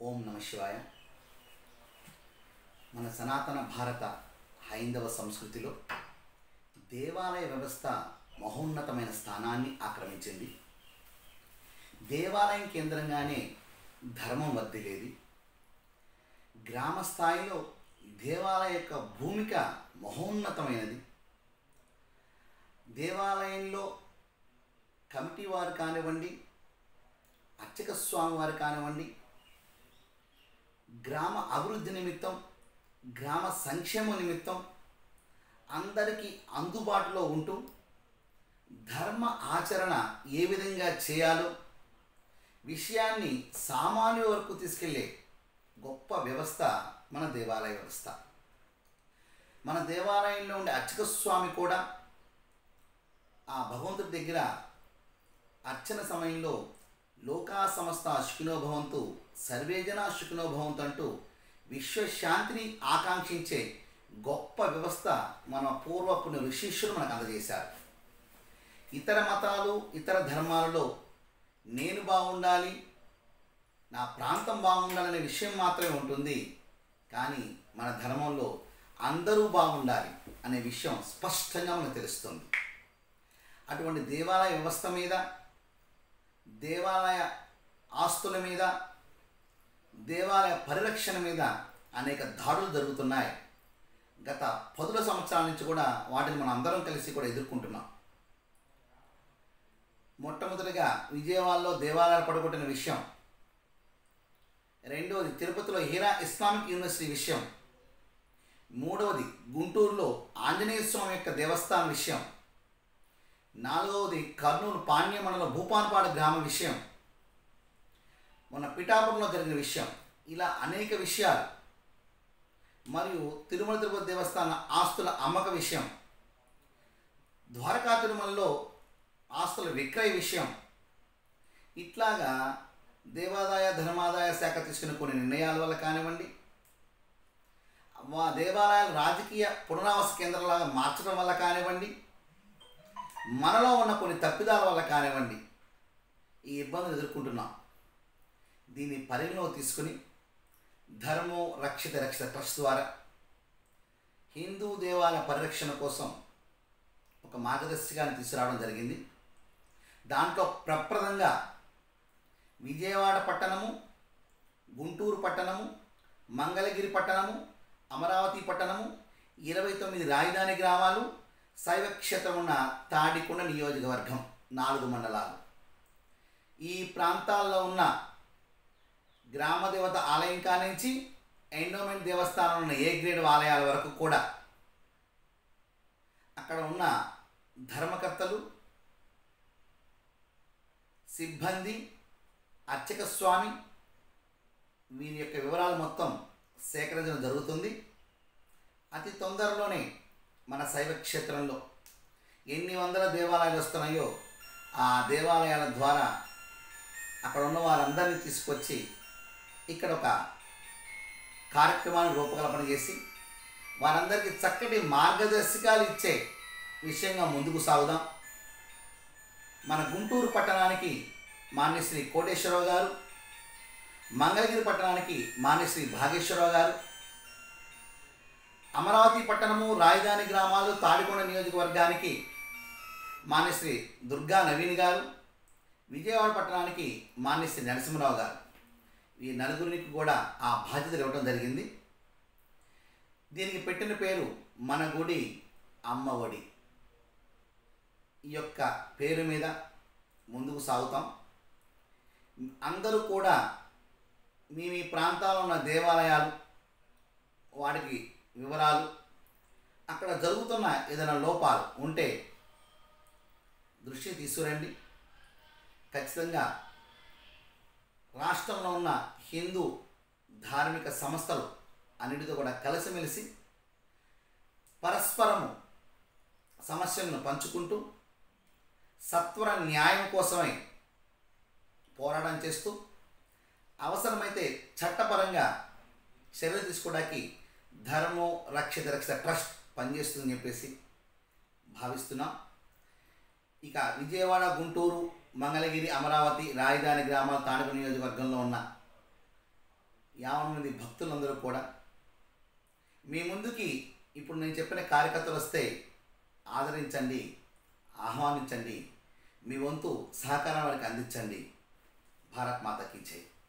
ఓం నమ శివాయ మన సనాతన భారత హైందవ సంస్కృతిలో దేవాలయ వ్యవస్థ మహోన్నతమైన స్థానాన్ని ఆక్రమించింది దేవాలయం కేంద్రంగానే ధర్మం వర్ధిల్లేది గ్రామ స్థాయిలో దేవాలయ యొక్క భూమిక మహోన్నతమైనది దేవాలయంలో కమిటీ వారు కానివ్వండి అర్చక స్వామి వారు కానివ్వండి గ్రామ అభివృద్ధి నిమిత్తం గ్రామ సంక్షేమ నిమిత్తం అందరికీ అందుబాటులో ఉంటూ ధర్మ ఆచరణ ఏ విధంగా చేయాలో విషయాన్ని సామాన్య వరకు తీసుకెళ్ళే గొప్ప వ్యవస్థ మన దేవాలయ వ్యవస్థ మన దేవాలయంలో ఉండే అర్చక స్వామి కూడా ఆ భగవంతుడి దగ్గర అర్చన సమయంలో లోకా సమస్త శుకినోభవంతు సర్వేజన శుకినోభవంతు అంటూ విశ్వశాంతిని ఆకాంక్షించే గొప్ప వ్యవస్థ మన పూర్వపు ఋషిష్యులు మనకు అందజేశారు ఇతర మతాలు ఇతర ధర్మాలలో నేను బాగుండాలి నా ప్రాంతం బాగుండాలనే విషయం మాత్రమే ఉంటుంది కానీ మన ధర్మంలో అందరూ బాగుండాలి అనే విషయం స్పష్టంగా మనకు తెలుస్తుంది అటువంటి దేవాలయ వ్యవస్థ మీద దేవాలయ ఆస్తుల మీద దేవాలయ పరిరక్షణ మీద అనేక దాడులు జరుగుతున్నాయి గత పదుల సంవత్సరాల నుంచి కూడా వాటిని మనం అందరం కలిసి కూడా ఎదుర్కొంటున్నాం మొట్టమొదటిగా విజయవాడలో దేవాలయాలు పడగొట్టిన విషయం రెండవది తిరుపతిలో హీరా ఇస్లామిక్ యూనివర్సిటీ విషయం మూడవది గుంటూరులో ఆంజనేయ స్వామి యొక్క దేవస్థానం విషయం నాలుగవది కర్నూలు పాణ్యమండలం భూపాన్పాడు గ్రామ విషయం మన పిఠాపురంలో జరిగిన విషయం ఇలా అనేక విషయాలు మరియు తిరుమల తిరుపతి దేవస్థాన ఆస్తుల అమ్మక విషయం ద్వారకా తిరుమలలో ఆస్తుల విక్రయ విషయం ఇట్లాగా దేవాదాయ ధర్మాదాయ శాఖ తీసుకున్న కొన్ని నిర్ణయాల వల్ల కానివ్వండి మా దేవాలయాలు రాజకీయ పునరావాస కేంద్రాలుగా మార్చడం వల్ల కానివ్వండి మనలో ఉన్న కొన్ని తప్పిదాల వల్ల కానివ్వండి ఈ ఇబ్బందులు ఎదుర్కొంటున్నాం దీన్ని పరిగణలో తీసుకుని ధర్మో రక్షిత రక్షిత ట్రస్ట్ ద్వారా హిందూ దేవాలయ పరిరక్షణ కోసం ఒక మార్గదర్శకాన్ని తీసుకురావడం జరిగింది దాంట్లో ప్రప్రదంగా విజయవాడ పట్టణము గుంటూరు పట్టణము మంగళగిరి పట్టణము అమరావతి పట్టణము ఇరవై తొమ్మిది రాజధాని గ్రామాలు శైవ క్షేత్రం ఉన్న తాడికొండ నియోజకవర్గం నాలుగు మండలాలు ఈ ప్రాంతాల్లో ఉన్న గ్రామదేవత ఆలయం కానించి ఎండోమెంట్ దేవస్థానం ఉన్న ఏ గ్రేడ్ ఆలయాల వరకు కూడా అక్కడ ఉన్న ధర్మకర్తలు సిబ్బంది అర్చక స్వామి వీరి యొక్క వివరాలు మొత్తం సేకరించడం జరుగుతుంది అతి తొందరలోనే మన శైవ క్షేత్రంలో ఎన్ని వందల దేవాలయాలు వస్తున్నాయో ఆ దేవాలయాల ద్వారా అక్కడ ఉన్న వారందరినీ తీసుకొచ్చి ఇక్కడ ఒక కార్యక్రమాన్ని రూపకల్పన చేసి వారందరికీ చక్కటి మార్గదర్శకాలు ఇచ్చే విషయంగా ముందుకు సాగుదాం మన గుంటూరు పట్టణానికి మాన్యశ్రీ కోటేశ్వరరావు గారు మంగళగిరి పట్టణానికి మాన్యశ్రీ భాగేశ్వరరావు గారు అమరావతి పట్టణము రాజధాని గ్రామాలు తాడికొండ నియోజకవర్గానికి మాన్యశ్రీ దుర్గా నవీన్ గారు విజయవాడ పట్టణానికి మాన్యశ్రీ నరసింహరావు గారు ఈ నలుగురికి కూడా ఆ బాధ్యతలు ఇవ్వడం జరిగింది దీనికి పెట్టిన పేరు మన గుడి అమ్మ ఒడి ఈ యొక్క పేరు మీద ముందుకు సాగుతాం అందరూ కూడా మీ మీ ప్రాంతాల్లో ఉన్న దేవాలయాలు వాటికి వివరాలు అక్కడ జరుగుతున్న ఏదైనా లోపాలు ఉంటే దృష్టి తీసుకురండి ఖచ్చితంగా రాష్ట్రంలో ఉన్న హిందూ ధార్మిక సంస్థలు అన్నిటితో కూడా కలిసిమెలిసి పరస్పరము సమస్యలను పంచుకుంటూ సత్వర న్యాయం కోసమై పోరాటం చేస్తూ అవసరమైతే చట్టపరంగా చర్యలు తీసుకోవడానికి ధర్మో రక్షిత రక్షిత ట్రస్ట్ పనిచేస్తుందని చెప్పేసి భావిస్తున్నాం ఇక విజయవాడ గుంటూరు మంగళగిరి అమరావతి రాజధాని గ్రామాల తాడక నియోజకవర్గంలో ఉన్న యావన మంది భక్తులందరూ కూడా మీ ముందుకి ఇప్పుడు నేను చెప్పిన కార్యకర్తలు వస్తే ఆదరించండి ఆహ్వానించండి మీ వంతు సహకారం వారికి అందించండి భారత్ మాతకి జై